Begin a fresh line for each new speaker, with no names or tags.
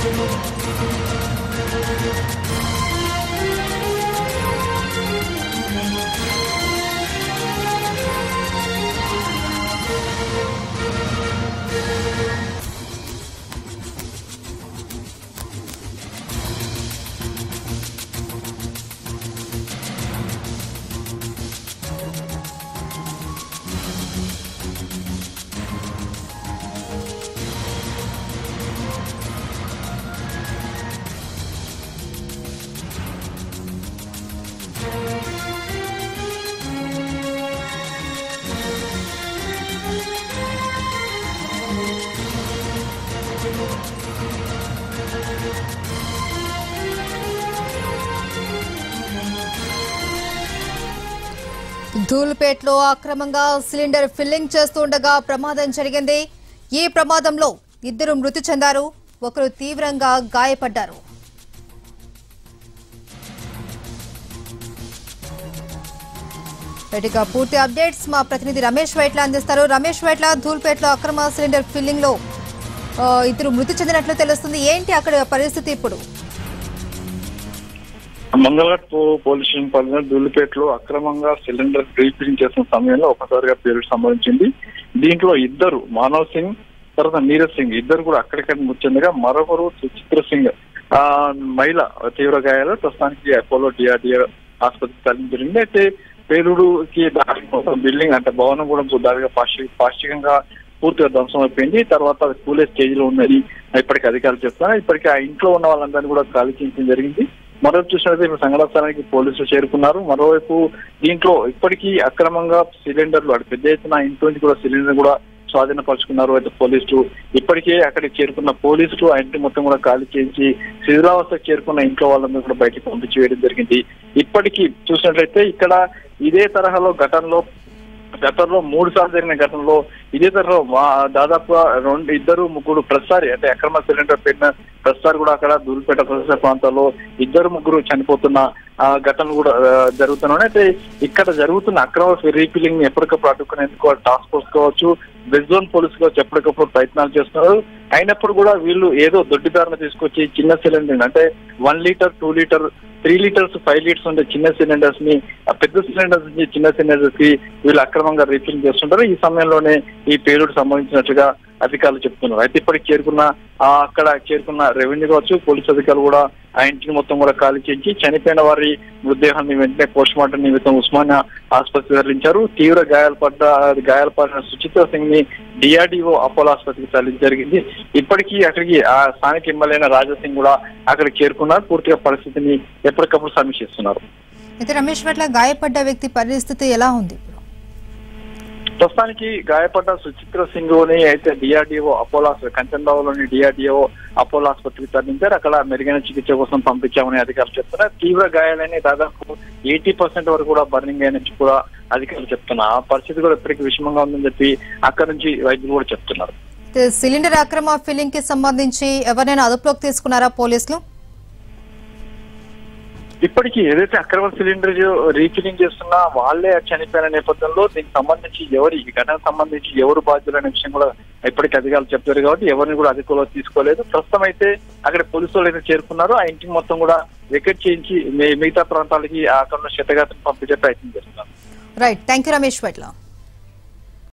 ధూల్పేట్లో అక్రమంగా cylinder filling చేస్తుండగా ప్రమాదం జరిగింది ఈ ప్రమాదంలో ఇద్దరు మృతి చెందారు ఒకరు తీవ్రంగా గాయపడ్డారు రైట్గా పూర్తి అప్డేట్స్ మా ప్రతినిధి రమేష్ వైట్ల అందిస్తారు రమేష్ వైట్ల ధూల్పేట్లో అక్రమ సిలిండర్ ఫిల్లింగ్ లో ఆ, ఇద్దరు మృతి చెందినట్లు తెలుస్తుంది ఏంటి అక్కడ పరిస్థితి ఇప్పుడు
మంగళఘట్ పో- పోలీస్ స్టేషన్ పరిధిలో దుల్లిపేటలో అక్రమంగా సిలిండర్ రీఫిలింగ్ చేసిన సమయంలో ఒకసారిగా పేరు సంభవించింది దీంట్లో ఇద్దరు మానవ్ సింగ్ తర్వాత నీరజ్ సింగ్ ఇద్దరు కూడా అక్కడిక్కడ ముచ్చిందిగా మరొకరు సుచిత్ర సింగ్ ఆ మహిళ తీవ్ర గాయాలు ప్రస్తుతానికి అపోలో డిఆర్డిఆర్ ఆసుపత్రికి తరలించడం అయితే పేలుడుకి దారి మొత్తం బిల్డింగ్ అంటే భవనం కూడా దాదాగా పాక్షి పాక్షికంగా పూర్తిగా ధ్వంసం అయిపోయింది తర్వాత అది కూలే స్టేజ్ లో ఉన్నది ఇప్పటికి అధికారులు చెప్తున్నారు ఇప్పటికి ఆ ఇంట్లో ఉన్న వాళ్ళందరినీ కూడా ఖాళీ చేయడం జరిగింది మరోవైపు చూసినట్లయితే ఇప్పుడు సంఘటన స్థలానికి పోలీసులు చేరుకున్నారు మరోవైపు దీంట్లో ఇప్పటికీ అక్రమంగా సిలిండర్లు అటు పెద్ద ఎత్తున ఇంటి నుంచి కూడా సిలిండర్ కూడా స్వాధీనపరుచుకున్నారు అయితే పోలీసులు ఇప్పటికే అక్కడికి చేరుకున్న పోలీసులు ఆ ఇంటి మొత్తం కూడా ఖాళీ చేయించి శిథిలావస్థకు చేరుకున్న ఇంట్లో వాళ్ళందరూ కూడా బయటికి పంపించి వేయడం జరిగింది ఇప్పటికీ చూసినట్లయితే ఇక్కడ ఇదే తరహాలో ఘటనలో గతంలో మూడు సార్లు జరిగిన ఘటనలో ఇదే తరహా వా- దాదాపుగా రెండు ఇద్దరు ముగ్గురు ప్రతిసారి అంటే అక్రమ సిలిండర్ పెట్టిన ప్రతిసారి కూడా అక్కడ దూరిపేట ప్రదేశ ప్రాంతాల్లో ఇద్దరు ముగ్గురు చనిపోతున్న ఆ, ఘటనలు కూడా ఆ, జరుగుతున్నాయి అయితే ఇక్కడ జరుగుతున్న అక్రమ రీఫిలింగ్ ని ఎప్పటికప్పుడు అడ్డుకునేందుకు టాస్క్ ఫోర్స్ కావచ్చు వెస్ట్ జోన్ పోలీసు కావచ్చు ఎప్పటికప్పుడు ప్రయత్నాలు చేస్తున్నారు అయినప్పుడు కూడా వీళ్ళు ఏదో దొడ్డిదారిన తీసుకొచ్చి చిన్న సిలిండర్ అంటే one litre two litre three litres five litres ఉండే చిన్న సిలిండర్స్ ని ఆ పెద్ద సిలిండర్స్ నుంచి చిన్న సిలిండర్స్ కి వీళ్ళు అక్రమంగా రీఫిల్ చేస్తుంటారు ఈ సమయంలోనే ఈ పేలుడు సంబంధించినట్టుగా అధికారులు చెప్తున్నారు అయితే ఇప్పటికి చేరుకున్న ఆ అక్కడ చేరుకున్న రెవెన్యూ కావచ్చు పోలీస్ అధికారులు కూడా ఆ ఇంటిని మొత్తం కూడా ఖాళీ చేయించి చనిపోయిన వారి మృతదేహాన్ని వెంటనే పోస్ట్ మార్టం నిమిత్తం ఉస్మానియా ఆసుపత్రికి తరలించారు తీవ్ర గాయాలపడ్డ గాయాలపడిన సుచిత్ర సింగ్ ని డిఆర్డిఓ అపోలో ఆసుపత్రికి తరలించడం జరిగింది ఇప్పటికీ అక్కడికి ఆ స్థానిక ఎమ్మెల్యే రాజా సింగ్ కూడా అక్కడికి చేరుకున్నారు పూర్తిగా పరిస్థితిని ఎప్పటికప్పుడు సమీక్షిస్తున్నారు
అయితే రమేష్ వైట్ల గాయపడ్డ వ్యక్తి పరిస్థితి ఎలా ఉంది ఇప్పుడు
ప్రస్తుతానికి గాయపడ్డ సుచిత్ర సింగ్ ని అయితే డిఆర్డిఓ అపోలో ఆస్పత్రి కంచన్రావులోని డిఆర్డిఓ అపోలో ఆసుపత్రికి తరలించారు అక్కడ మెరుగైన చికిత్స కోసం పంపించామని అధికారులు చెప్తున్నారు తీవ్ర గాయాలని దాదాపు ఎయిటీ పర్సెంట్ వరకు కూడా బర్నింగ్ అయినట్టు కూడా అధికారులు చెప్తున్నారు ఆ పరిస్థితి కూడా ఇప్పటికీ విషమంగా ఉందని చెప్పి అక్కడ నుంచి వైద్యులు కూడా చెప్తున్నారు
అయితే సిలిండర్ అక్రమ ఫిల్లింగ్ కి సంబంధించి ఎవరైనా అదుపులోకి తీసుకున్నారా పోలీసులు
ఇప్పటికీ ఏదైతే అక్రమ సిలిండర్ రీఫిలింగ్ చేస్తున్నా వాళ్ళే చనిపోయిన నేపథ్యంలో దీనికి సంబంధించి ఎవరు ఈ ఘటనకు సంబంధించి ఎవరు బాధ్యులు అనే విషయం కూడా ఇప్పటికీ అధికారులు చెప్తారు కాబట్టి ఎవరిని కూడా అధికంలో తీసుకోలేదు ప్రస్తుతం అయితే అక్కడ పోలీసు వాళ్ళు అయితే చేరుకున్నారు ఆ ఇంటికి మొత్తం కూడా వికెట్ చేయించి మి- మిగతా ప్రాంతాలకి ఆ అక్కడ శతగాత్రం పంపించే ప్రయత్నం చేస్తున్నారు
right thank you Ramesh Vaitla